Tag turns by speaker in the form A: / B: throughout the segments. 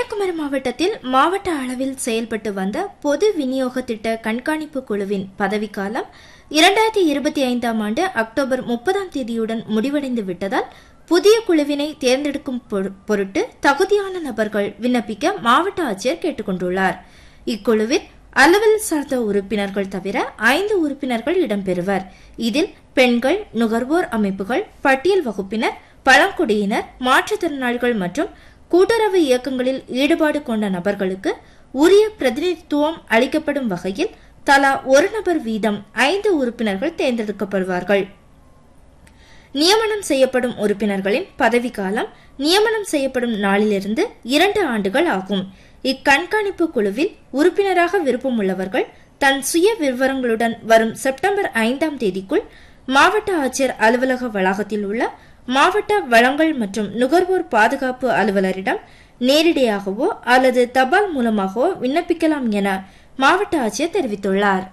A: கன்னியாகுமரி மாவட்டத்தில் மாவட்ட அளவில் செயல்பட்டு வந்த பொது விநியோக திட்ட கண்காணிப்பு குழுவின் பதவிக்காலம் இரண்டாயிரத்தி இருபத்தி ஐந்தாம் ஆண்டு அக்டோபர் முப்பதாம் தேதியுடன் முடிவடைந்து விட்டதால் புதிய குழுவினை தேர்ந்தெடுக்கும் பொரு- பொருட்டு தகுதியான நபர்கள் விண்ணப்பிக்க மாவட்ட ஆட்சியர் கேட்டுக் கொண்டுள்ளார் இக்குழுவில் அலுவல் சார்ந்த உறுப்பினர்கள் தவிர ஐந்து உறுப்பினர்கள் இடம்பெறுவர் இதில் பெண்கள் நுகர்வோர் அமைப்புகள் பட்டியல் வகுப்பினர் பழங்குடியினர் மாற்றுத்திறனாளிகள் மற்றும் கூட்டுறவு இயக்கங்களில் ஈடுபாடு கொண்ட நபர்களுக்கு உரிய பிரதிநிதித்துவம் அளிக்கப்படும் வகையில் தலா ஒரு நபர் வீதம் ஐந்து உறுப்பினர்கள் தேர்ந்தெடுக்கப்படுவார்கள் நியமனம் செய்யப்படும் உறுப்பினர்களின் பதவிக்காலம் நியமனம் செய்யப்படும் நாளிலிருந்து இரண்டு ஆண்டுகள் ஆகும் இக்கண்காணிப்பு குழுவில் உறுப்பினராக விருப்பமுள்ளவர்கள் தன் சுய விவரங்களுடன் வரும் செப்டம்பர் ஐந்தாம் தேதிக்குள் மாவட்ட ஆட்சியர் அலுவலக வளாகத்தில் உள்ள மாவட்ட வளங்கள் மற்றும் நுகர்வோர் பாதுகாப்பு அலுவலரிடம் நேரடியாகவோ அல்லது தபால் மூலமாகவோ விண்ணப்பிக்கலாம் என மாவட்ட ஆட்சியர் தெரிவித்துள்ளார்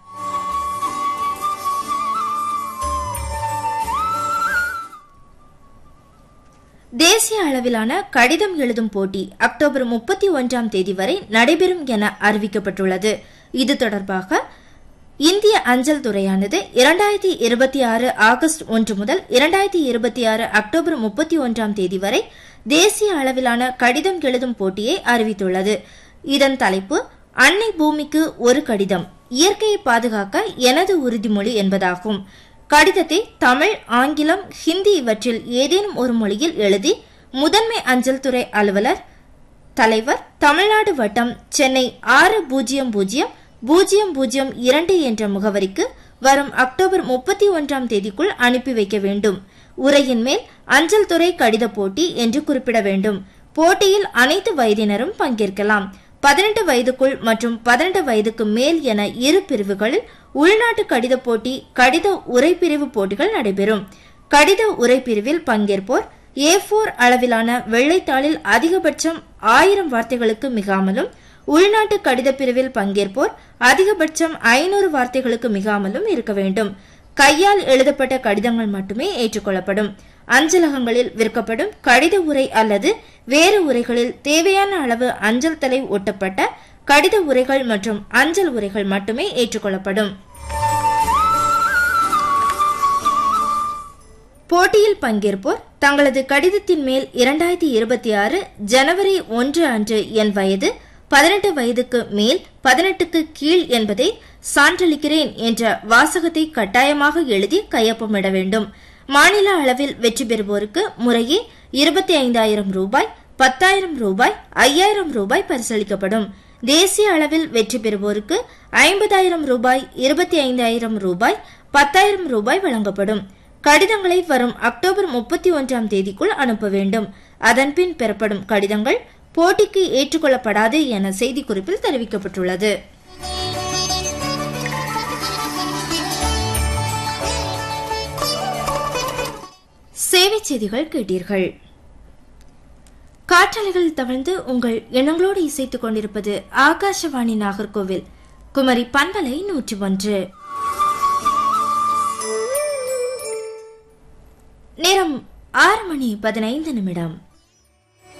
A: தேசிய அளவிலான கடிதம் எழுதும் போட்டி அக்டோபர் முப்பத்தி ஒன்றாம் தேதி வரை நடைபெறும் என அறிவிக்கப்பட்டுள்ளது இது தொடர்பாக இந்திய அஞ்சல் துறையானது இரண்டாயிரத்தி இருபத்தி ஆறு ஆகஸ்ட் ஒன்று முதல் இரண்டாயிரத்தி இருபத்தி ஆறு அக்டோபர் முப்பத்தி ஒன்றாம் தேதி வரை தேசிய அளவிலான கடிதம் எழுதும் போட்டியை அறிவித்துள்ளது இதன் தலைப்பு அன்னை பூமிக்கு ஒரு கடிதம் இயற்கையை பாதுகாக்க எனது உறுதிமொழி என்பதாகும் கடிதத்தை தமிழ் ஆங்கிலம் ஹிந்தி இவற்றில் ஏதேனும் ஒரு மொழியில் எழுதி முதன்மை அஞ்சல் துறை அலுவலர் தலைவர் தமிழ்நாடு வட்டம் சென்னை ஆறு பூஜ்ஜியம் பூஜ்ஜியம் பூஜ்ஜியம் பூஜ்ஜியம் இரண்டு என்ற முகவரிக்கு வரும் அக்டோபர் முப்பத்தி ஒன்றாம் தேதிக்குள் அனுப்பி வைக்க வேண்டும் உரையின் மேல் அஞ்சல் துறை கடித போட்டி என்று குறிப்பிட வேண்டும் போட்டியில் அனைத்து வயதினரும் பங்கேற்கலாம் பதினெட்டு வயதுக்குள் மற்றும் பதினெட்டு வயதுக்கு மேல் என இரு பிரிவுகளில் உள்நாட்டு கடித போட்டி கடித உரை பிரிவு போட்டிகள் நடைபெறும் கடித உரை பிரிவில் பங்கேற்போர் ஏ போர் அளவிலான வெள்ளைத்தாளில் அதிகபட்சம் ஆயிரம் வார்த்தைகளுக்கு மிகாமலும் உள்நாட்டு கடித பிரிவில் பங்கேற்போர் அதிகபட்சம் ஐநூறு வார்த்தைகளுக்கு மிகாமலும் இருக்க வேண்டும் கையால் எழுதப்பட்ட கடிதங்கள் மட்டுமே ஏற்றுக்கொள்ளப்படும் அஞ்சலகங்களில் விற்கப்படும் கடித உரை அல்லது வேறு உரைகளில் தேவையான அளவு அஞ்சல் தலை ஒட்டப்பட்ட கடித உரைகள் மற்றும் அஞ்சல் உரைகள் மட்டுமே ஏற்றுக்கொள்ளப்படும் போட்டியில் பங்கேற்போர் தங்களது கடிதத்தின் மேல் இரண்டாயிரத்தி இருபத்தி ஆறு ஜனவரி ஒன்று அன்று என் வயது பதினெட்டு வயதுக்கு மேல் பதினெட்டுக்கு கீழ் என்பதை சான்றளிக்கிறேன் என்ற வாசகத்தை கட்டாயமாக எழுதி கையொப்பமிட வேண்டும் மாநில அளவில் வெற்றி பெறுவோருக்கு முறையே இருபத்தி ஐந்தாயிரம் ரூபாய் பத்தாயிரம் ரூபாய் ஐயாயிரம் ரூபாய் பரிசளிக்கப்படும் தேசிய அளவில் வெற்றி பெறுவோருக்கு ஐம்பதாயிரம் ரூபாய் இருபத்தி ஐந்தாயிரம் ரூபாய் பத்தாயிரம் ரூபாய் வழங்கப்படும் கடிதங்களை வரும் அக்டோபர் முப்பத்தி ஒன்றாம் தேதிக்குள் அனுப்ப வேண்டும் அதன்பின் பெறப்படும் கடிதங்கள் போட்டிக்கு ஏற்றுக்கொள்ளப்படாது என செய்திக்குறிப்பில் தெரிவிக்கப்பட்டுள்ளது சேவை செய்திகள் கேட்டீர்கள் காற்றலைகளில் தவழ்ந்து உங்கள் எண்ணங்களோடு இசைத்துக் கொண்டிருப்பது ஆகாஷவாணி நாகர்கோவில் குமரி பண்பலை நூற்றி ஒன்று நேரம் ஆறு மணி பதினைந்து நிமிடம்